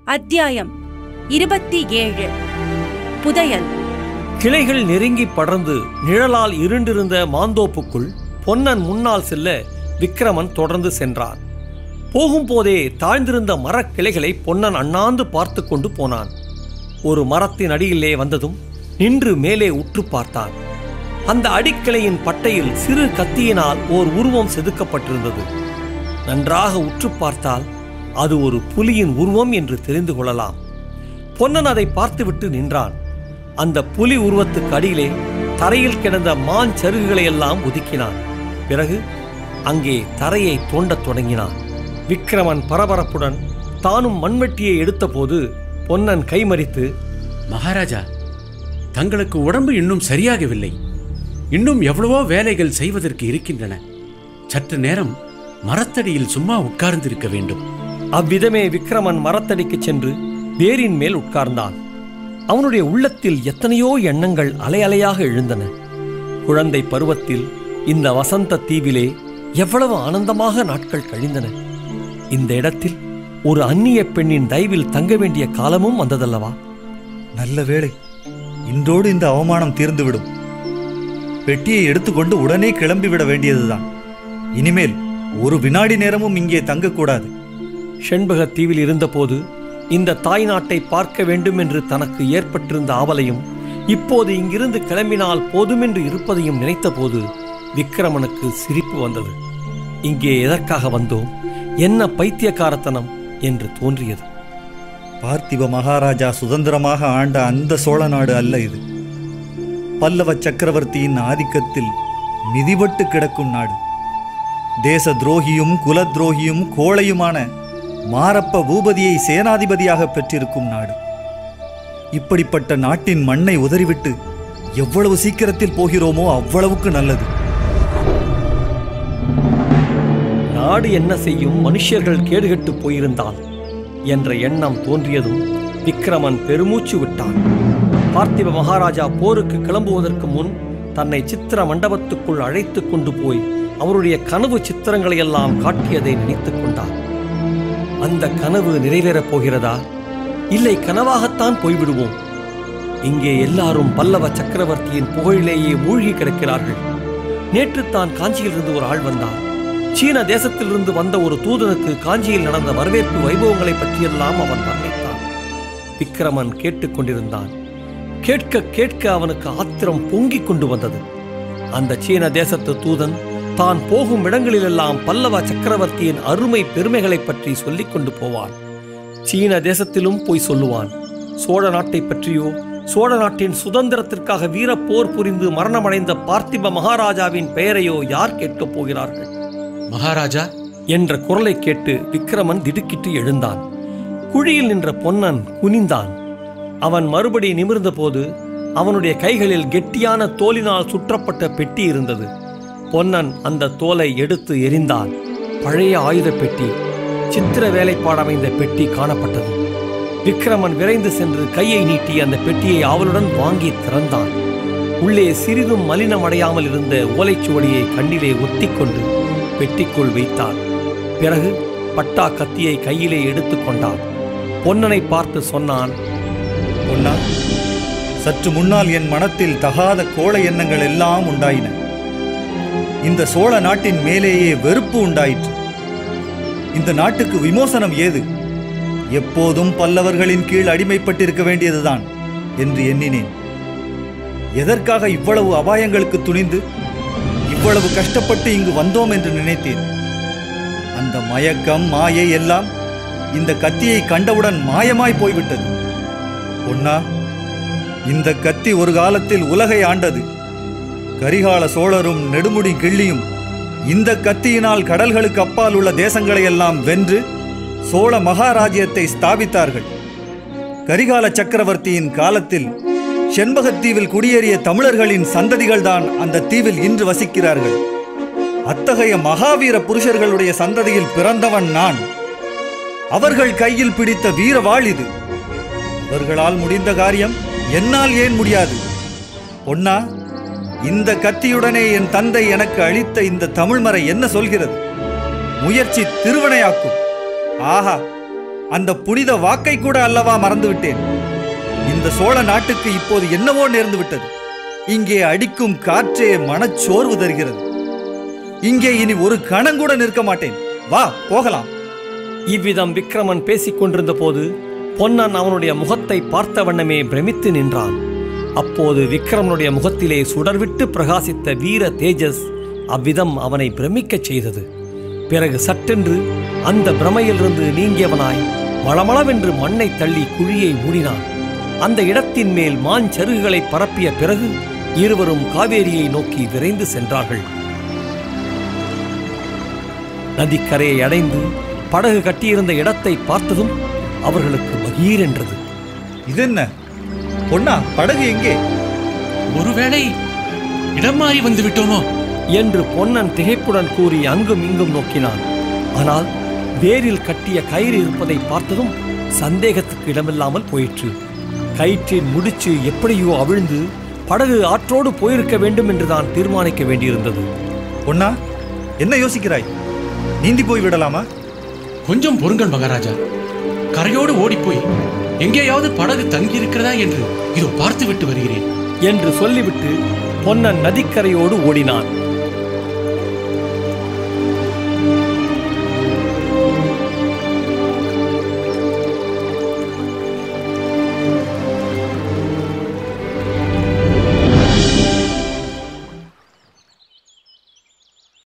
அத்தியாயம் இருபத்தி ஏழு புதையல் கிளைகள் நெருங்கி படர்ந்து நிழலால் இருண்டிருந்த மாந்தோப்புக்குள் பொன்னன் முன்னால் செல்ல விக்கிரமன் தொடர்ந்து சென்றான் போகும்போதே தாழ்ந்திருந்த மரக்கிளைகளை பொன்னன் அண்ணாந்து பார்த்து கொண்டு போனான் ஒரு மரத்தின் அடியிலே வந்ததும் நின்று மேலே உற்று பார்த்தான் அந்த அடிக்கிளையின் பட்டையில் சிறு கத்தியினால் ஓர் உருவம் செதுக்கப்பட்டிருந்தது நன்றாக உற்று பார்த்தால் அது ஒரு புலியின் உருவம் என்று தெரிந்து கொள்ளலாம் பொன்னன் அதை பார்த்துவிட்டு நின்றான் அந்த புலி உருவத்துக்கு அடியிலே தரையில் கிடந்த மான் சருகுகளை எல்லாம் ஒதுக்கினான் பிறகு அங்கே தரையை தோண்டத் தொடங்கினான் விக்கிரமன் பரபரப்புடன் தானும் மண்வெட்டியை எடுத்தபோது பொன்னன் கைமறித்து மகாராஜா தங்களுக்கு உடம்பு இன்னும் சரியாகவில்லை இன்னும் எவ்வளவோ வேலைகள் செய்வதற்கு இருக்கின்றன சற்று நேரம் மரத்தடியில் சும்மா உட்கார்ந்திருக்க வேண்டும் அவ்விதமே விக்கிரமன் மரத்தடிக்குச் சென்று வேரின் மேல் உட்கார்ந்தான் அவனுடைய உள்ளத்தில் எத்தனையோ எண்ணங்கள் அலையலையாக எழுந்தன குழந்தை பருவத்தில் இந்த வசந்த தீவிலே எவ்வளவு ஆனந்தமாக நாட்கள் கழிந்தன இந்த இடத்தில் ஒரு அந்நிய பெண்ணின் தயவில் தங்க வேண்டிய காலமும் வந்ததல்லவா நல்ல வேளை இன்றோடு இந்த அவமானம் தீர்ந்துவிடும் பெட்டியை எடுத்துக்கொண்டு உடனே கிளம்பிவிட வேண்டியதுதான் இனிமேல் ஒரு வினாடி நேரமும் இங்கே தங்கக்கூடாது செண்பக தீவில் இருந்தபோது இந்த தாய் நாட்டை பார்க்க வேண்டும் என்று தனக்கு ஏற்பட்டிருந்த ஆவலையும் இப்போது இங்கிருந்து கிளம்பினால் போதுமென்று இருப்பதையும் நினைத்தபோது விக்கிரமனுக்கு சிரிப்பு வந்தது இங்கே எதற்காக வந்தோம் என்ன பைத்தியக்காரத்தனம் என்று தோன்றியது பார்த்திப மகாராஜா சுதந்திரமாக ஆண்ட அந்த சோழ நாடு அல்ல இது பல்லவ சக்கரவர்த்தியின் ஆதிக்கத்தில் மிதிபட்டு கிடக்கும் நாடு தேச துரோகியும் குல துரோகியும் கோழையுமான மாரப்ப பூபதியை சேனாதிபதியாக பெற்றிருக்கும் நாடு இப்படிப்பட்ட நாட்டின் மண்ணை உதறிவிட்டு எவ்வளவு சீக்கிரத்தில் போகிறோமோ அவ்வளவுக்கு நல்லது நாடு என்ன செய்யும் மனுஷர்கள் கேடுகெட்டு போயிருந்தால் என்ற எண்ணம் தோன்றியதும் விக்கிரமன் பெருமூச்சு விட்டான் பார்த்திப மகாராஜா போருக்கு கிளம்புவதற்கு முன் தன்னை சித்திர மண்டபத்துக்குள் அழைத்து கொண்டு போய் அவருடைய கனவு சித்திரங்களை எல்லாம் காட்டியதை நினைத்துக் கொண்டார் அந்த கனவு நிறைவேறப் போகிறதா இல்லை கனவாகத்தான் போய்விடுவோம் இங்கே எல்லாரும் பல்லவ சக்கரவர்த்தியின் புகழிலேயே மூழ்கி கிடக்கிறார்கள் நேற்று தான் காஞ்சியிலிருந்து ஒரு ஆள் வந்தார் சீன தேசத்திலிருந்து வந்த ஒரு தூதனுக்கு காஞ்சியில் நடந்த வரவேற்பு வைபவங்களை பற்றியெல்லாம் அவன் வர்ணித்தான் விக்கிரமன் கேட்டுக்கொண்டிருந்தான் கேட்க கேட்க அவனுக்கு ஆத்திரம் பொங்கிக் கொண்டு வந்தது அந்த சீன தேசத்து தூதன் தான் போகும் இடங்களிலெல்லாம் பல்லவ சக்கரவர்த்தியின் அருமை பெருமைகளைப் பற்றி சொல்லிக் கொண்டு போவான் சீன தேசத்திலும் போய் சொல்லுவான் சோழ நாட்டை பற்றியோ சோழ நாட்டின் சுதந்திரத்திற்காக வீரப்போர் புரிந்து மரணமடைந்த பார்த்திப மகாராஜாவின் பெயரையோ யார் கேட்கப் போகிறார்கள் மகாராஜா என்ற குரலை கேட்டு விக்கிரமன் திடுக்கிட்டு எழுந்தான் குழியில் நின்ற பொன்னன் குனிந்தான் அவன் மறுபடி நிமிர்ந்தபோது அவனுடைய கைகளில் கெட்டியான தோலினால் சுற்றப்பட்ட பெட்டி இருந்தது பொன்னன் அந்த தோலை எடுத்து எறிந்தான் பழைய ஆயுத பெட்டி சித்திர வேலைப்பாடமைந்த பெட்டி காணப்பட்டது விக்கிரமன் விரைந்து சென்று கையை நீட்டி அந்த பெட்டியை அவளுடன் வாங்கி திறந்தான் உள்ளே சிறிதும் மலினமடையாமல் இருந்த ஓலைச்சுவடியை கண்ணிலே ஒத்திக்கொண்டு பெட்டிக்குள் வைத்தான் பிறகு பட்டா கத்தியை கையிலே எடுத்துக்கொண்டான் பொன்னனை பார்த்து சொன்னான் பொன்னா சற்று முன்னால் என் மனத்தில் தகாத கோழை எண்ணங்கள் எல்லாம் உண்டாயின இந்த சோழ நாட்டின் மேலேயே வெறுப்பு உண்டாயிற்று இந்த நாட்டுக்கு விமோசனம் ஏது எப்போதும் பல்லவர்களின் கீழ் அடிமைப்பட்டிருக்க வேண்டியதுதான் என்று எண்ணினேன் எதற்காக இவ்வளவு அபாயங்களுக்கு துணிந்து இவ்வளவு கஷ்டப்பட்டு இங்கு வந்தோம் என்று நினைத்தேன் அந்த மயக்கம் மாயை எல்லாம் இந்த கத்தியை கண்டவுடன் மாயமாய் போய்விட்டது பொன்னா இந்த கத்தி ஒரு காலத்தில் உலகை ஆண்டது கரிகால சோழரும் நெடுமுடி கிள்ளியும் இந்த கத்தியினால் கடல்களுக்கு அப்பால் உள்ள தேசங்களை எல்லாம் வென்று சோழ மகாராஜ்யத்தை ஸ்தாபித்தார்கள் கரிகால சக்கரவர்த்தியின் காலத்தில் செண்பகத்தீவில் குடியேறிய தமிழர்களின் சந்ததிகள்தான் அந்த தீவில் இன்று வசிக்கிறார்கள் அத்தகைய மகாவீர புருஷர்களுடைய சந்ததியில் பிறந்தவன் நான் அவர்கள் கையில் பிடித்த வீரவாள் இது அவர்களால் முடிந்த காரியம் என்னால் ஏன் முடியாது பொன்னா இந்த கத்தியுடனே என் தந்தை எனக்கு அளித்த இந்த தமிழ்மறை என்ன சொல்கிறது முயற்சி திருவினையாக்கும் ஆஹா அந்த புனித வாக்கை கூட அல்லவா மறந்துவிட்டேன் இந்த சோழ நாட்டுக்கு இப்போது என்னவோ நேர்ந்து விட்டது இங்கே அடிக்கும் காற்றே மனச்சோர்வு தருகிறது இங்கே இனி ஒரு கணங்கூட நிற்க மாட்டேன் வா போகலாம் இவ்விதம் விக்ரமன் பேசிக் கொண்டிருந்த போது பொன்னன் அவனுடைய முகத்தை பார்த்த வண்ணமே பிரமித்து நின்றான் அப்போது விக்ரமனுடைய முகத்திலே சுடர்விட்டு பிரகாசித்த வீர தேஜஸ் அவ்விதம் அவனை பிரமிக்கச் செய்தது பிறகு சட்டென்று அந்த பிரமையிலிருந்து நீங்கியவனாய் மளமளவென்று மண்ணை தள்ளி குழியை மூடினான் அந்த இடத்தின் மேல் மாஞ்சருகுகளை பரப்பிய பிறகு இருவரும் காவேரியை நோக்கி விரைந்து சென்றார்கள் நதிக்கரையை அடைந்து படகு கட்டியிருந்த இடத்தை பார்த்ததும் அவர்களுக்கு மகீர் என்றது இதென்ன பொன்னா படகு எங்கே ஒருவேளை இடம் மாறி வந்து விட்டோமோ என்று பொன்னன் திகைப்புடன் கூறி அங்கும் இங்கும் நோக்கினான் ஆனால் வேரில் கட்டிய கயிறு இருப்பதை பார்த்ததும் சந்தேகத்துக்கு இடமில்லாமல் போயிற்று கயிற்றின் முடிச்சு எப்படியோ அவிழ்ந்து படகு ஆற்றோடு போயிருக்க வேண்டும் என்று தான் தீர்மானிக்க வேண்டியிருந்தது பொன்னா என்ன யோசிக்கிறாய் நீந்தி போய் விடலாமா கொஞ்சம் பொறுங்கள் மகாராஜா கரையோடு ஓடிப்போய் எங்கேயாவது படகு தங்கியிருக்கிறதா என்று இதோ பார்த்து விட்டு வருகிறேன் என்று சொல்லிவிட்டு பொன்னன் நதிக்கரையோடு ஓடினான்